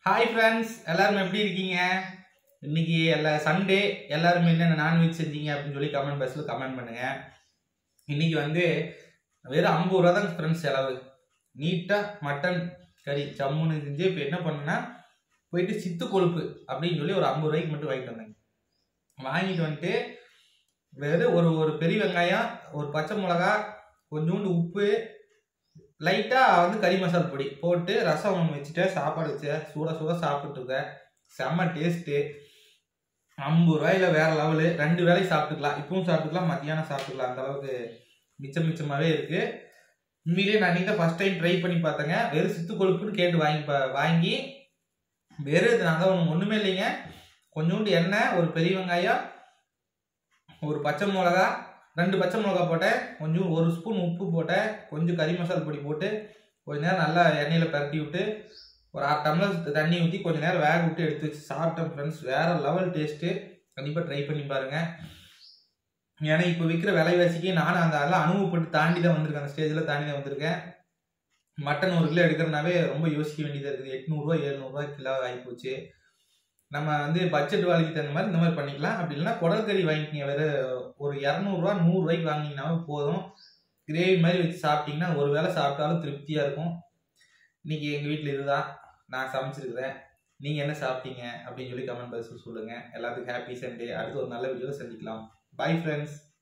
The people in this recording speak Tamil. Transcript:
ஹாய் ஃப்ரெண்ட்ஸ் எல்லாரும் எப்படி இருக்கீங்க இன்னைக்கு எல்லா சண்டே எல்லாருமே என்னென்ன நான்வெஜ் செஞ்சீங்க அப்படின்னு சொல்லி கமெண்ட் பாக்ஸில் கமெண்ட் பண்ணுங்க இன்னைக்கு வந்து வெறும் ஐம்பது ரூபா தான் ஃப்ரெண்ட்ஸ் செலவு நீட்டாக மட்டன் கறி ஜம்முன்னு செஞ்சு இப்போ என்ன பண்ணேன்னா போயிட்டு சித்து கொழுப்பு அப்படின்னு சொல்லி ஒரு ஐம்பது ரூபாய்க்கு மட்டும் வாங்கிட்டு வந்தேங்க வாங்கிட்டு வந்துட்டு வெறும் ஒரு ஒரு பெரிய வெங்காயம் ஒரு பச்சை மிளகா கொஞ்சோண்டு உப்பு லைட்டாக வந்து கறி மசால் பொடி போட்டு ரசம் ஒன்று வச்சுட்டு சாப்பாடு வச்சு சூட சூட சாப்பிட்டு இருக்கேன் செம்ம டேஸ்ட்டு ஐம்பது ரூபாயில வேற லெவலு ரெண்டு வேலைக்கு சாப்பிட்டுக்கலாம் இப்பவும் சாப்பிட்டுக்கலாம் மத்தியானம் சாப்பிட்டுக்கலாம் அந்த அளவுக்கு மிச்சம் மிச்சமாகவே இருக்கு உண்மையிலேயே நான் நீங்க ஃபர்ஸ்ட் டைம் ட்ரை பண்ணி பார்த்தேங்க வெறும் சித்து கொழுப்புன்னு கேட்டு வாங்கி பா- வாங்கி வெறும் இது நான் தான் ஒன்று ஒன்றுமே இல்லைங்க கொஞ்சோண்டு எண்ணெய் ஒரு பெரிய வெங்காயம் ஒரு பச்சை மிளகா ரெண்டு பச்சை மிளகா போட்டேன் கொஞ்சம் ஒரு ஸ்பூன் உப்பு போட்டேன் கொஞ்சம் கறி மசால் பொடி போட்டு கொஞ்ச நேரம் நல்லா எண்ணெயில் பரட்டி விட்டு ஒரு அரை டம்ளர் தண்ணி ஊற்றி கொஞ்ச நேரம் வேக விட்டு எடுத்து வச்சு சாப்பிட்டேன் ஃப்ரெண்ட்ஸ் வேற லெவல் டேஸ்ட்டு கண்டிப்பாக ட்ரை பண்ணி பாருங்க ஏன்னா இப்போ விற்கிற விலைவாசிக்கு நானும் அந்த அதெல்லாம் அனுபவப்பட்டு தாண்டி தான் வந்திருக்கேன் அந்த ஸ்டேஜில் தாண்டி தான் வந்திருக்கேன் மட்டன் ஒரு கிலோ எடுக்கிறனாவே ரொம்ப யோசிக்க வேண்டியதாக இருக்குது எட்நூறுரூவா எழுநூறுவா கிலோ ஆகிப்போச்சு நம்ம வந்து பட்ஜெட் வேலைக்கு தகுந்த மாதிரி இந்த மாதிரி பண்ணிக்கலாம் அப்படி இல்லைன்னா குடல் கறி வாங்கிக்கிங்க வேறு ஒரு இரநூறுவா நூறுரூவாய்க்கு வாங்கினீங்கன்னாவே போதும் கிரேவி மாதிரி வச்சு சாப்பிட்டீங்கன்னா ஒரு வேளை சாப்பிட்டாலும் திருப்தியாக இருக்கும் இன்னைக்கு எங்கள் வீட்டில் இதுதான் நான் சமைச்சிருக்கிறேன் நீங்கள் என்ன சாப்பிட்டீங்க அப்படின்னு சொல்லி கமெண்ட் பாக்ஸில் சொல்லுங்கள் எல்லாத்துக்கும் ஹாப்பி சண்டே அடுத்து ஒரு நல்ல வீடியோவில் சந்திக்கலாம் பை ஃப்ரெண்ட்ஸ்